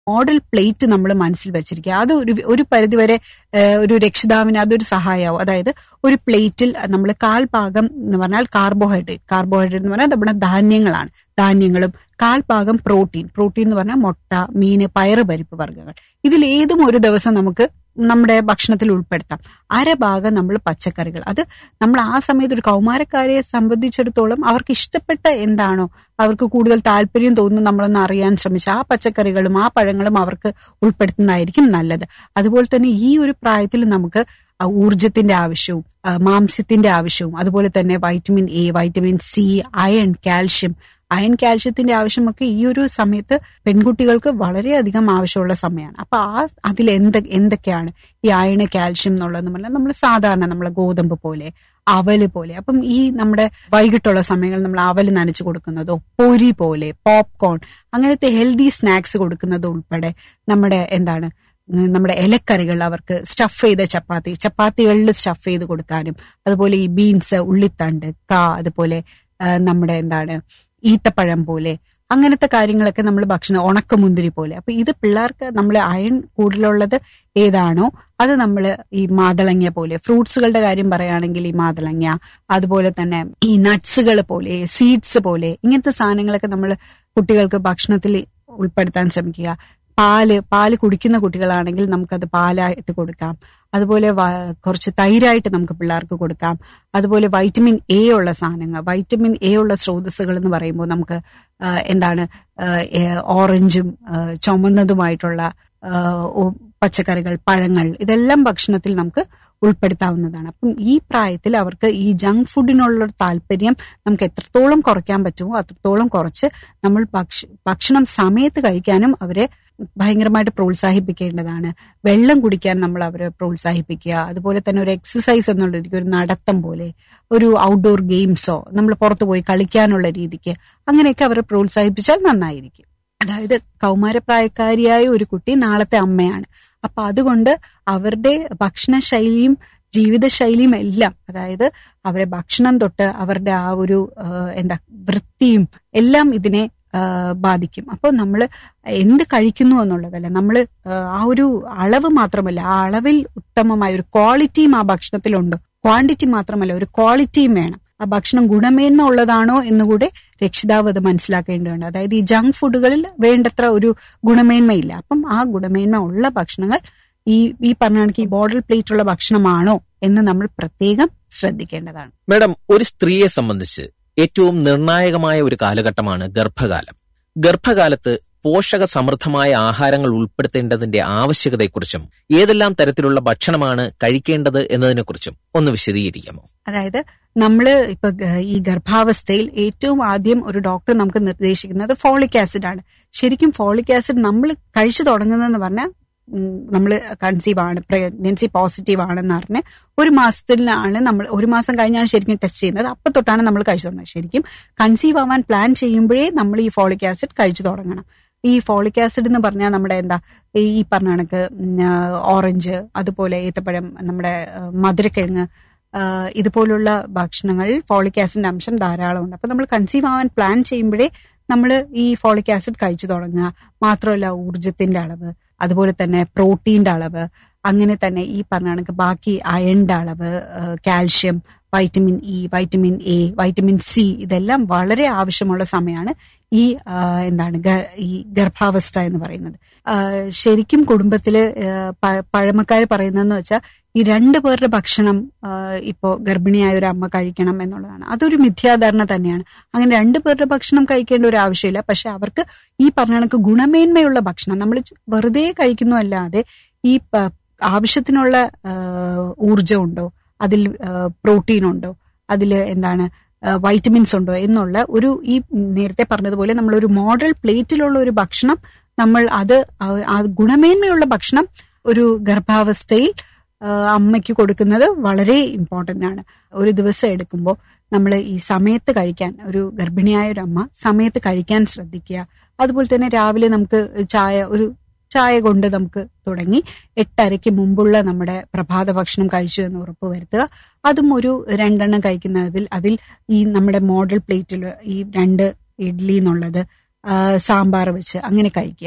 model plate നമ്മൾ മനസ്സിൽ വെച്ചിരിക്കുക അത് ഒരു ഒരു പരിധിവരെ ഏഹ്, ഒരു രക്ഷിതാവിന് അതൊരു സഹായമാവും അതായത് ഒരു പ്ലേറ്റിൽ നമ്മൾ കാൽ ഭാഗം എന്ന് പറഞ്ഞാൽ കാർബോഹൈഡ്രേറ്റ് കാർബോഹൈഡ്രേറ്റ് എന്ന് പറഞ്ഞാൽ നമ്മുടെ ധാന്യങ്ങളാണ് ധാന്യങ്ങളും കാൽ ഭാഗം പ്രോട്ടീൻ പ്രോട്ടീൻ എന്ന് പറഞ്ഞാൽ മുട്ട മീന് പയറ് പരിപ്പ് വർഗ്ഗങ്ങൾ ഇതിൽ ഏതും ഒരു ദിവസം നമുക്ക് നമ്മുടെ ഭക്ഷണത്തിൽ ഉൾപ്പെടുത്താം അരഭാഗം നമ്മൾ പച്ചക്കറികൾ അത് നമ്മൾ ആ സമയത്ത് ഒരു കൗമാരക്കാരെ സംബന്ധിച്ചിടത്തോളം അവർക്ക് ഇഷ്ടപ്പെട്ട എന്താണോ അവർക്ക് കൂടുതൽ താല്പര്യം തോന്നുന്നു നമ്മളൊന്ന് അറിയാൻ ശ്രമിച്ച ആ പച്ചക്കറികളും ആ പഴങ്ങളും അവർക്ക് ഉൾപ്പെടുത്തുന്നതായിരിക്കും നല്ലത് അതുപോലെ തന്നെ ഈ ഒരു പ്രായത്തിൽ നമുക്ക് ആ ഊർജത്തിന്റെ ആവശ്യവും ആ, മാംസ്യത്തിന്റെ ആവശ്യവും അതുപോലെ തന്നെ vitamin A vitamin C iron calcium iron കാൽഷ്യത്തിന്റെ ആവശ്യമൊക്കെ ഈ ഒരു സമയത്ത് പെൺകുട്ടികൾക്ക് വളരെയധികം ആവശ്യമുള്ള സമയമാണ് അപ്പൊ ആ അതിൽ എന്ത് എന്തൊക്കെയാണ് ഈ അയണ് കാൽഷ്യം എന്നുള്ളതെന്ന് പറഞ്ഞാൽ നമ്മൾ സാധാരണ നമ്മളെ ഗോതമ്പ് പോലെ അവല് പോലെ അപ്പം ഈ നമ്മുടെ വൈകിട്ടുള്ള സമയങ്ങളിൽ നമ്മൾ അവല് നനച്ചു കൊടുക്കുന്നതോ പൊരി പോലെ പോപ്കോൺ അങ്ങനത്തെ ഹെൽത്തി സ്നാക്സ് കൊടുക്കുന്നത് ഉൾപ്പെടെ നമ്മുടെ എന്താണ് ഉം, നമ്മുടെ ഇലക്കറികൾ അവർക്ക് സ്റ്റഫ് ചെയ്ത ചപ്പാത്തി ചപ്പാത്തികളിൽ സ്റ്റഫ് ചെയ്ത് കൊടുക്കാനും അതുപോലെ ഈ ബീൻസ് ഉള്ളിത്തണ്ട് കാ അതുപോലെ ആ, നമ്മുടെ എന്താണ് ഈത്തപ്പഴം പോലെ അങ്ങനത്തെ കാര്യങ്ങളൊക്കെ നമ്മൾ ഭക്ഷണം ഉണക്കമുന്തിരി പോലെ അപ്പൊ ഇത് പിള്ളേർക്ക് നമ്മൾ അയൺ കൂടുതലുള്ളത് ഏതാണോ അത് നമ്മൾ ഈ മാതളങ്ങ പോലെ ഫ്രൂട്ട്സുകളുടെ കാര്യം പറയുകയാണെങ്കിൽ ഈ മാതളങ്ങ അതുപോലെ തന്നെ ഈ നട്ട്സുകൾ പോലെ സീഡ്സ് പോലെ ഇങ്ങനത്തെ സാധനങ്ങളൊക്കെ നമ്മൾ കുട്ടികൾക്ക് ഭക്ഷണത്തിൽ ഉൾപ്പെടുത്താൻ ശ്രമിക്കുക പാല് പാല് കുടിക്കുന്ന കുട്ടികളാണെങ്കിൽ നമുക്കത് പാലായിട്ട് കൊടുക്കാം അതുപോലെ വ- കുറച്ച് തൈരായിട്ട് നമുക്ക് പിള്ളേർക്ക് കൊടുക്കാം അതുപോലെ വൈറ്റമിൻ എ ഉള്ള സാധനങ്ങൾ വൈറ്റമിൻ എ ഉള്ള സ്രോതസ്സുകൾ എന്ന് പറയുമ്പോൾ നമുക്ക് ആ, എന്താണ് ആ, ഏ, ഓറഞ്ചും ആ, ചുമന്നതുമായിട്ടുള്ള ആ, ഉ- പച്ചക്കറികൾ പഴങ്ങൾ ഇതെല്ലാം ഭക്ഷണത്തിൽ നമുക്ക് ഉൾപ്പെടുത്താവുന്നതാണ് അപ്പം ഈ പ്രായത്തിൽ അവർക്ക് ഈ ജങ്ക് ഫുഡിനുള്ള ഒരു താല്പര്യം നമുക്ക് എത്രത്തോളം കുറയ്ക്കാൻ പറ്റുമോ അത്രത്തോളം കുറച്ച് നമ്മൾ ഭക്ഷ ഭക്ഷണം സമയത്ത് കഴിക്കാനും അവരെ ഭയങ്കരമായിട്ട് പ്രോത്സാഹിപ്പിക്കേണ്ടതാണ് വെള്ളം കുടിക്കാൻ നമ്മൾ അവരെ പ്രോത്സാഹിപ്പിക്കുക അതുപോലെ തന്നെ ഒരു എക്സസൈസ് എന്നുള്ള രീതിക്ക് ഒരു നടത്തം പോലെ ഒരു ഔട്ട്ഡോർ ഗെയിംസോ നമ്മൾ പുറത്തു പോയി കളിക്കാനുള്ള രീതിക്ക് അങ്ങനെയൊക്കെ അവരെ പ്രോത്സാഹിപ്പിച്ചാൽ നന്നായിരിക്കും അതായത് കൗമാരപ്രായക്കാരിയായ ഒരു കുട്ടി നാളത്തെ അമ്മയാണ് അപ്പൊ അതുകൊണ്ട് അവരുടെ ഭക്ഷണശൈലിയും ജീവിതശൈലിയും എല്ലാം അതായത് അവരെ ഭക്ഷണം തൊട്ട് അവരുടെ ആ ഒരു ആ, എന്താ വൃത്തിയും എല്ലാം ഇതിനെ ആ, ബാധിക്കും അപ്പോൾ നമ്മൾ എന്ത് കഴിക്കുന്നു എന്നുള്ളതല്ല നമ്മൾ ആ ഒരു അളവ് മാത്രമല്ല ആ അളവിൽ ഉത്തമമായ ഒരു ക്വാളിറ്റിയും ആ ഭക്ഷണത്തിലുണ്ട് ക്വാണ്ടിറ്റി മാത്രമല്ല ഒരു ക്വാളിറ്റിയും വേണം ആ ഭക്ഷണം ഗുണമേന്മ ഉള്ളതാണോ എന്നുകൂടെ രക്ഷിതാവ് അത് മനസ്സിലാക്കേണ്ടതുണ്ട് അതായത് ഈ ജങ്ക് ഫുഡുകളിൽ വേണ്ടത്ര ഒരു ഗുണമേന്മയില്ല അപ്പം ആ ഗുണമേന്മ ഉള്ള ഭക്ഷണങ്ങൾ ഈ ഈ പറഞ്ഞ കണക്ക് ഈ ബോർഡർ പ്ലേറ്റ് ഉള്ള ഭക്ഷണമാണോ എന്ന് നമ്മൾ പ്രത്യേകം ശ്രദ്ധിക്കേണ്ടതാണ് മാഡം ഒരു സ്ത്രീയെ സംബന്ധിച്ച് ഏറ്റവും നിർണായകമായ ഒരു കാലഘട്ടമാണ് ഗർഭകാലം ഗർഭകാലത്ത് പോഷക സമൃദ്ധമായ ആഹാരങ്ങൾ ഉൾപ്പെടുത്തേണ്ടതിന്റെ ആവശ്യകതയെക്കുറിച്ചും ഏതെല്ലാം തരത്തിലുള്ള ഭക്ഷണമാണ് കഴിക്കേണ്ടത് എന്നതിനെക്കുറിച്ചും ഒന്ന് വിശദീകരിക്കാമോ അതായത് നമ്മൾ ഇപ്പൊ ഗ- ഈ ഗർഭാവസ്ഥയിൽ ഏറ്റവും ആദ്യം ഒരു ഡോക്ടർ നമുക്ക് നിർദ്ദേശിക്കുന്നത് ഫോളിക് ആസിഡ് ആണ് ശരിക്കും ഫോളിക് ആസിഡ് നമ്മൾ കഴിച്ചു തുടങ്ങുന്നതെന്ന് പറഞ്ഞാൽ നമ്മൾ കൺസീവ് ആണ് പ്രഗ്നൻസി പോസിറ്റീവ് ആണെന്ന് പറഞ്ഞ് ഒരു മാസത്തിലാണ് നമ്മൾ ഒരു മാസം കഴിഞ്ഞാണ് ശരിക്കും ടെസ്റ്റ് ചെയ്യുന്നത് അപ്പൊ തൊട്ടാണ് നമ്മൾ കഴിച്ചു തുടങ്ങുന്നത് ശരിക്കും കൺസീവ് ആവാൻ പ്ലാൻ ചെയ്യുമ്പോഴേ നമ്മൾ ഈ ഫോളിക് ആസിഡ് കഴിച്ചു തുടങ്ങണം ഈ ഫോളിക് ആസിഡ് എന്ന് പറഞ്ഞാൽ നമ്മുടെ എന്താ ഈ പറഞ്ഞ കണക്ക് ഉം, ആ, ഓറഞ്ച് അതുപോലെ ഏത്തപ്പഴം നമ്മുടെ ആ, മധുരക്കിഴങ്ങ് ആ, ഇതുപോലുള്ള ഭക്ഷണങ്ങളിൽ ഫോളിക് ആസിഡിന്റെ അംശം ധാരാളമുണ്ട് അപ്പൊ നമ്മൾ കൺസീവ് ആവാൻ പ്ലാൻ ചെയ്യുമ്പോഴേ നമ്മൾ ഈ ഫോളിക് ആസിഡ് കഴിച്ചു തുടങ്ങുക മാത്രമല്ല ഊർജത്തിന്റെ അളവ് അതുപോലെ തന്നെ പ്രോട്ടീന്റെ അളവ് അങ്ങനെ തന്നെ ഈ പറഞ്ഞ കണക്ക് ബാക്കി അയണിന്റെ അളവ് calcium vitamin E vitamin A vitamin C ഇതെല്ലാം വളരെ ആവശ്യമുള്ള സമയമാണ് ഈ ആ, എന്താണ് ഗ- ഈ ഗർഭാവസ്ഥ എന്ന് പറയുന്നത് ആ, ശരിക്കും കുടുംബത്തില് പഴമക്കാർ പറയുന്നതെന്ന് വെച്ചാൽ ഈ രണ്ടു പേരുടെ ഭക്ഷണം ആ, ഇപ്പോ ഗർഭിണിയായ ഒരു അമ്മ കഴിക്കണം എന്നുള്ളതാണ് അതൊരു മിഥ്യാധാരണ തന്നെയാണ് അങ്ങനെ രണ്ടു പേരുടെ ഭക്ഷണം കഴിക്കേണ്ട ഒരു ആവശ്യമില്ല പക്ഷെ അവർക്ക് ഈ പറഞ്ഞ കണക്ക് ഗുണമേന്മയുള്ള ഭക്ഷണം നമ്മൾ വെറുതെ കഴിക്കുന്നു അല്ലാതെ ഈ പ- ആവശ്യത്തിനുള്ള ആ, ഊർജമുണ്ടോ അതിൽ പ്രോട്ടീൻ ഉണ്ടോ അതിൽ എന്താണ് വൈറ്റമിൻസ് ഉണ്ടോ എന്നുള്ള ഒരു ഈ നേരത്തെ പറഞ്ഞതുപോലെ നമ്മളൊരു മോഡൽ പ്ലേറ്റിലുള്ള ഒരു ഭക്ഷണം നമ്മൾ അത് ആ- ആ ഗുണമേന്മയുള്ള ഭക്ഷണം ഒരു ഗർഭാവസ്ഥയിൽ ആ, അമ്മയ്ക്ക് കൊടുക്കുന്നത് വളരെ ഇമ്പോർട്ടന്റ് ആണ് ഒരു ദിവസം എടുക്കുമ്പോൾ നമ്മൾ ഈ സമയത്ത് കഴിക്കാൻ ഒരു ഗർഭിണിയായ ഒരു അമ്മ സമയത്ത് കഴിക്കാൻ ശ്രദ്ധിക്കുക അതുപോലെ തന്നെ രാവിലെ നമുക്ക് ചായ ഒരു ചായ കൊണ്ട് നമുക്ക് തുടങ്ങി എട്ടരയ്ക്ക് മുമ്പുള്ള നമ്മുടെ പ്രഭാത ഭക്ഷണം കഴിച്ചു എന്ന് ഉറപ്പ് വരുത്തുക അതും ഒരു രണ്ടെണ്ണം കഴിക്കുന്നതിൽ അതിൽ ഈ നമ്മുടെ മോഡൽ പ്ലേറ്റിൽ ഈ രണ്ട് ഇഡ്ലി എന്നുള്ളത് ആ, സാമ്പാർ വെച്ച് അങ്ങനെ കഴിക്കുക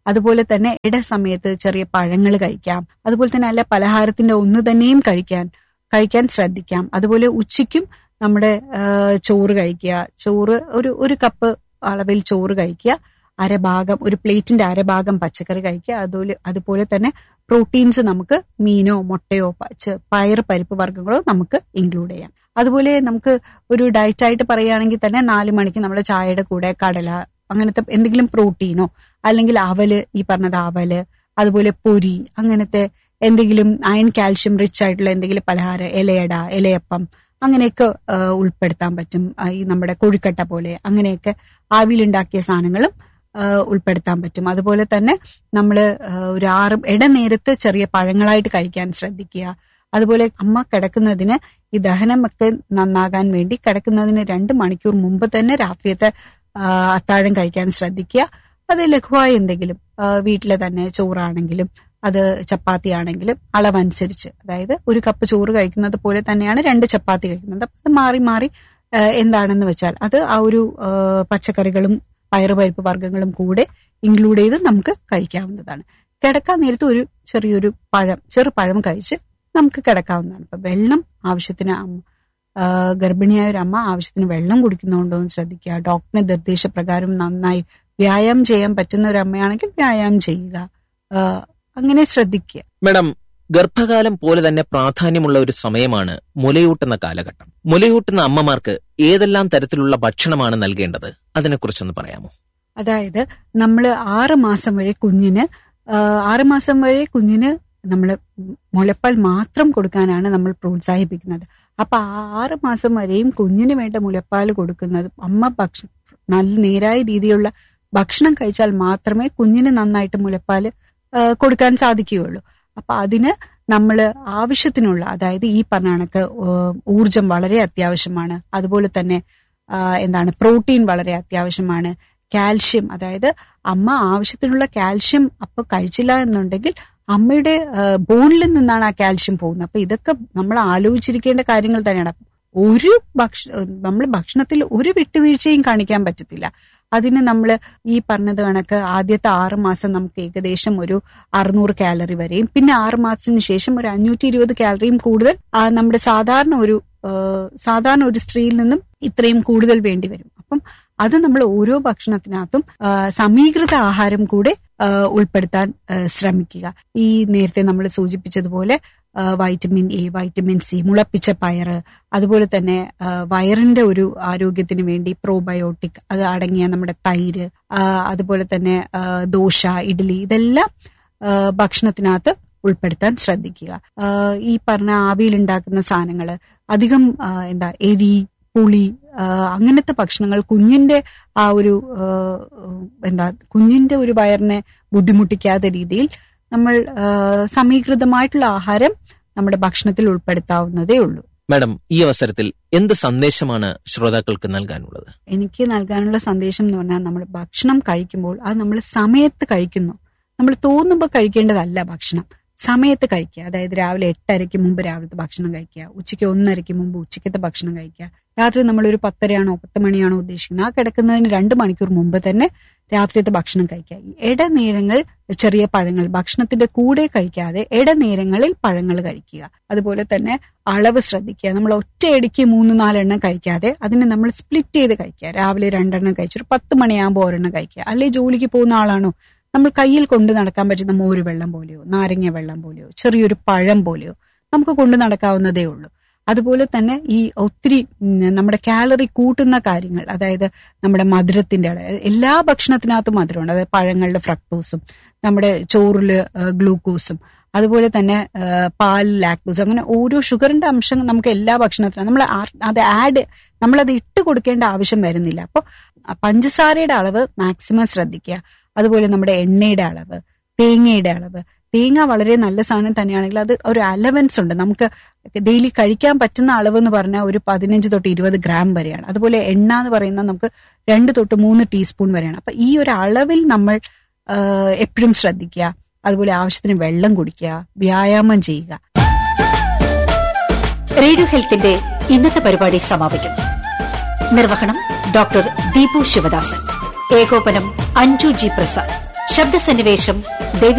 അതുപോലെ തന്നെ ഇട സമയത്ത് ചെറിയ പഴങ്ങൾ കഴിക്കാം അതുപോലെ തന്നെ അല്ല പലഹാരത്തിന്റെ ഒന്ന് തന്നെയും കഴിക്കാൻ കഴിക്കാൻ ശ്രദ്ധിക്കാം അതുപോലെ ഉച്ചയ്ക്കും നമ്മുടെ ആ, ചോറ് കഴിക്കുക ചോറ് ഒരു ഒരു കപ്പ് അളവിൽ ചോറ് കഴിക്കുക അരഭാഗം ഒരു പ്ലേറ്റിന്റെ അരഭാഗം പച്ചക്കറി കഴിക്കുക അതുപോലെ അതുപോലെ തന്നെ പ്രോട്ടീൻസ് നമുക്ക് മീനോ മുട്ടയോ പച്ച പയർ പരിപ്പ് വർഗ്ഗങ്ങളോ നമുക്ക് ഇൻക്ലൂഡ് ചെയ്യാം അതുപോലെ നമുക്ക് ഒരു ഡയറ്റ് ആയിട്ട് പറയുകയാണെങ്കിൽ തന്നെ നാല് മണിക്ക് നമ്മുടെ ചായയുടെ കൂടെ കടല അങ്ങനത്തെ എന്തെങ്കിലും പ്രോട്ടീനോ അല്ലെങ്കിൽ അവല് ഈ പറഞ്ഞത് അവല് അതുപോലെ പൊരി അങ്ങനത്തെ എന്തെങ്കിലും അയൺ കാൽഷ്യം റിച്ച് ആയിട്ടുള്ള എന്തെങ്കിലും പലഹാരം ഇലയട ഇലയപ്പം അങ്ങനെയൊക്കെ ആ, ഉൾപ്പെടുത്താൻ പറ്റും ആ, ഈ നമ്മുടെ കൊഴുക്കട്ട പോലെ അങ്ങനെയൊക്കെ ആവിയിലുണ്ടാക്കിയ സാധനങ്ങളും ആ, ഉൾപ്പെടുത്താൻ പറ്റും അതുപോലെ തന്നെ നമ്മൾ ഒരു ആറ് ഇടനേരത്ത് ചെറിയ പഴങ്ങളായിട്ട് കഴിക്കാൻ ശ്രദ്ധിക്കുക അതുപോലെ അമ്മ കിടക്കുന്നതിന് ഈ ദഹനമൊക്കെ നന്നാകാൻ വേണ്ടി കിടക്കുന്നതിന് രണ്ട് മണിക്കൂർ മുമ്പ് തന്നെ രാത്രിയത്തെ ആ, അത്താഴം കഴിക്കാൻ ശ്രദ്ധിക്കുക അത് ലഘുവായ എന്തെങ്കിലും ആ, വീട്ടിലെ തന്നെ ചോറാണെങ്കിലും അത് ചപ്പാത്തി ആണെങ്കിലും അളവനുസരിച്ച് അതായത് ഒരു കപ്പ് ചോറ് കഴിക്കുന്നത് പോലെ തന്നെയാണ് രണ്ട് ചപ്പാത്തി കഴിക്കുന്നത് അപ്പൊ അത് മാറി മാറി ആ, എന്താണെന്ന് വെച്ചാൽ അത് ആ ഒരു ആ, പച്ചക്കറികളും പയറുപരിപ്പ് വർഗ്ഗങ്ങളും കൂടെ ഇൻക്ലൂഡ് ചെയ്ത് നമുക്ക് കഴിക്കാവുന്നതാണ് കിടക്കാൻ നേരത്ത് ഒരു ചെറിയൊരു പഴം ചെറു പഴം കഴിച്ച് നമുക്ക് കിടക്കാവുന്നതാണ് ഇപ്പൊ വെള്ളം ആവശ്യത്തിന് അമ്മ ആ, ഗർഭിണിയായ ഒരു അമ്മ ആവശ്യത്തിന് വെള്ളം കുടിക്കുന്നുണ്ടോ എന്ന് ശ്രദ്ധിക്കുക ഡോക്ടറിന്റെ നിർദ്ദേശപ്രകാരം നന്നായി വ്യായാമം ചെയ്യാൻ പറ്റുന്ന ഒരു അമ്മയാണെങ്കിൽ വ്യായാമം ചെയ്യുക ആ, അങ്ങനെ ശ്രദ്ധിക്കുക മാഡം ഗർഭകാലം പോലെ തന്നെ പ്രാധാന്യമുള്ള ഒരു സമയമാണ് മുലയൂട്ടുന്ന കാലഘട്ടം മുലയൂട്ടുന്ന അമ്മമാർക്ക് ഏതെല്ലാം തരത്തിലുള്ള ഭക്ഷണമാണ് നൽകേണ്ടത് അതിനെക്കുറിച്ചൊന്ന് പറയാമോ അതായത് നമ്മൾ ആറ് മാസം വരെ കുഞ്ഞിന് ആ, ആറ് മാസം വരെ കുഞ്ഞിന് നമ്മൾ മുലപ്പാൽ മാത്രം കൊടുക്കാനാണ് നമ്മൾ പ്രോത്സാഹിപ്പിക്കുന്നത് അപ്പൊ ആ ആറ് മാസം വരെയും കുഞ്ഞിന് വേണ്ട മുലപ്പാൽ കൊടുക്കുന്നത് അമ്മ ഭക്ഷണം നല്ല നേരായ രീതിയിലുള്ള ഭക്ഷണം കഴിച്ചാൽ മാത്രമേ കുഞ്ഞിന് നന്നായിട്ട് മുലപ്പാല് ആ, കൊടുക്കാൻ സാധിക്കുകയുള്ളൂ അപ്പൊ അതിന് നമ്മൾ ആവശ്യത്തിനുള്ള അതായത് ഈ പറഞ്ഞ കണക്ക് ഏഹ്, ഊർജം വളരെ അത്യാവശ്യമാണ് അതുപോലെ തന്നെ ആ, എന്താണ് പ്രോട്ടീൻ വളരെ അത്യാവശ്യമാണ് കാൽഷ്യം അതായത് അമ്മ ആവശ്യത്തിനുള്ള കാൽഷ്യം അപ്പൊ കഴിച്ചില്ല എന്നുണ്ടെങ്കിൽ അമ്മയുടെ ബോണിൽ നിന്നാണ് ആ കാൽഷ്യം പോകുന്നത് അപ്പൊ ഇതൊക്കെ നമ്മൾ ആലോചിച്ചിരിക്കേണ്ട കാര്യങ്ങൾ തന്നെയാണ് ഒരു ഭക്ഷ നമ്മൾ ഭക്ഷണത്തിൽ ഒരു വിട്ടുവീഴ്ചയും കാണിക്കാൻ പറ്റത്തില്ല അതിന് നമ്മൾ ഈ പറഞ്ഞത് കണക്ക് ആദ്യത്തെ ആറ് മാസം നമുക്ക് ഏകദേശം ഒരു അറുന്നൂറ് കാലറി വരെയും പിന്നെ ആറ് മാസത്തിന് ശേഷം ഒരു അഞ്ഞൂറ്റി ഇരുപത് കാലറിയും കൂടുതൽ ആ, നമ്മുടെ സാധാരണ ഒരു ആ, സാധാരണ ഒരു സ്ത്രീയിൽ നിന്നും ഇത്രയും കൂടുതൽ വേണ്ടി വരും അപ്പം അത് നമ്മൾ ഓരോ ഭക്ഷണത്തിനകത്തും ആ, സമീകൃത ആഹാരം കൂടെ ആ, ഉൾപ്പെടുത്താൻ ആ, ശ്രമിക്കുക ഈ നേരത്തെ നമ്മൾ സൂചിപ്പിച്ചതുപോലെ ആ, വൈറ്റമിൻ എ വൈറ്റമിൻ സി മുളപ്പിച്ച പയറ് അതുപോലെ തന്നെ ആ, വയറിന്റെ ഒരു ആരോഗ്യത്തിന് വേണ്ടി പ്രോബയോട്ടിക് അത് അടങ്ങിയ നമ്മുടെ തൈര് ആ, അതുപോലെ തന്നെ ആ, ദോശ ഇഡ്ഡലി ഇതെല്ലാം ആ, ഭക്ഷണത്തിനകത്ത് ഉൾപ്പെടുത്താൻ ശ്രദ്ധിക്കുക ആ, ഈ പറഞ്ഞ ആവിയിൽ ഉണ്ടാക്കുന്ന സാധനങ്ങൾ അധികം ആ, എന്താ എരി പുളി ആ, അങ്ങനത്തെ ഭക്ഷണങ്ങൾ കുഞ്ഞിന്റെ ആ ഒരു ആ, എന്താ കുഞ്ഞിന്റെ ഒരു വയറിനെ ബുദ്ധിമുട്ടിക്കാത്ത രീതിയിൽ നമ്മൾ ആ, സമീകൃതമായിട്ടുള്ള ആഹാരം നമ്മുടെ ഭക്ഷണത്തിൽ ഉൾപ്പെടുത്താവുന്നതേ ഉള്ളൂ മാഡം ഈ അവസരത്തിൽ എന്ത് സന്ദേശമാണ് ശ്രോതാക്കൾക്ക് നൽകാനുള്ളത് എനിക്ക് നൽകാനുള്ള സന്ദേശം എന്ന് പറഞ്ഞാൽ നമ്മൾ ഭക്ഷണം കഴിക്കുമ്പോൾ അത് നമ്മൾ സമയത്ത് കഴിക്കുന്നു നമ്മൾ തോന്നുമ്പോൾ കഴിക്കേണ്ടതല്ല ഭക്ഷണം സമയത്ത് കഴിക്കുക അതായത് രാവിലെ എട്ടരയ്ക്ക് മുമ്പ് രാവിലത്തെ ഭക്ഷണം കഴിക്കുക ഉച്ചയ്ക്ക് ഒന്നരയ്ക്ക് മുമ്പ് ഉച്ചയ്ക്കത്തെ ഭക്ഷണം കഴിക്കുക രാത്രി നമ്മൾ ഒരു പത്തരയാണോ പത്ത് മണിയാണോ ഉദ്ദേശിക്കുന്നത് ആ കിടക്കുന്നതിന് രണ്ട് മണിക്കൂർ മുമ്പ് തന്നെ രാത്രിയത്തെ ഭക്ഷണം കഴിക്കുക ഈ ഇടനേരങ്ങൾ ചെറിയ പഴങ്ങൾ ഭക്ഷണത്തിന്റെ കൂടെ കഴിക്കാതെ ഇടനേരങ്ങളിൽ പഴങ്ങൾ കഴിക്കുക അതുപോലെ തന്നെ അളവ് ശ്രദ്ധിക്കുക നമ്മൾ ഒറ്റയടിക്ക് മൂന്ന് നാലെണ്ണം കഴിക്കാതെ അതിനെ നമ്മൾ സ്പ്ലിറ്റ് ചെയ്ത് കഴിക്കുക രാവിലെ രണ്ടെണ്ണം കഴിച്ചൊരു പത്ത് മണിയാകുമ്പോൾ ഒരെണ്ണം കഴിക്കുക അല്ലെ ജോലിക്ക് പോകുന്ന ആളാണോ നമ്മൾ കയ്യിൽ കൊണ്ട് നടക്കാൻ പറ്റുന്ന മോര് വെള്ളം പോലെയോ നാരങ്ങ വെള്ളം പോലെയോ ചെറിയൊരു പഴം പോലെയോ നമുക്ക് കൊണ്ട് നടക്കാവുന്നതേ ഉള്ളൂ അതുപോലെ തന്നെ ഈ ഒത്തിരി ഉം, നമ്മുടെ കാലറി കൂട്ടുന്ന കാര്യങ്ങൾ അതായത് നമ്മുടെ മധുരത്തിന്റെ അളവ് എല്ലാ ഭക്ഷണത്തിനകത്തും മധുരമുണ്ട് അതായത് പഴങ്ങളുടെ ഫ്രക്ടോസും നമ്മുടെ ചോറിൽ ഗ്ലൂക്കോസും അതുപോലെ തന്നെ ആ, പാൽ ലാക്ടോസ് അങ്ങനെ ഓരോ ഷുഗറിന്റെ അംശം നമുക്ക് എല്ലാ ഭക്ഷണത്തിനും നമ്മൾ ആ- അത് ആഡ് നമ്മളത് ഇട്ട് കൊടുക്കേണ്ട ആവശ്യം വരുന്നില്ല അപ്പോൾ പഞ്ചസാരയുടെ അളവ് മാക്സിമം ശ്രദ്ധിക്കുക അതുപോലെ നമ്മുടെ എണ്ണയുടെ അളവ് തേങ്ങയുടെ അളവ് തേങ്ങ വളരെ നല്ല സാധനം തന്നെയാണെങ്കിൽ അത് ഒരു അലവൻസ് ഉണ്ട് നമുക്ക് ഡെയിലി കഴിക്കാൻ പറ്റുന്ന അളവ് എന്ന് പറഞ്ഞാൽ ഒരു പതിനഞ്ച് തൊട്ട് ഇരുപത് ഗ്രാം വരെയാണ് അതുപോലെ എണ്ണ എന്ന് പറയുന്നത് നമുക്ക് രണ്ട് തൊട്ട് മൂന്ന് ടീസ്പൂൺ വരെയാണ് അപ്പൊ ഈ ഒരു അളവിൽ നമ്മൾ എപ്പോഴും ശ്രദ്ധിക്കുക അതുപോലെ ആവശ്യത്തിന് വെള്ളം കുടിക്കുക വ്യായാമം ചെയ്യുക റേഡിയോ ഹെൽത്തിന്റെ ഇന്നത്തെ പരിപാടി സമാപിക്കുന്നു നിർവഹണം ഡോക്ടർ ദീപു ശിവദാസൻ ഏകോപനം അഞ്ജു ജി പ്രസാദ് ശബ്ദസന്നിവേശം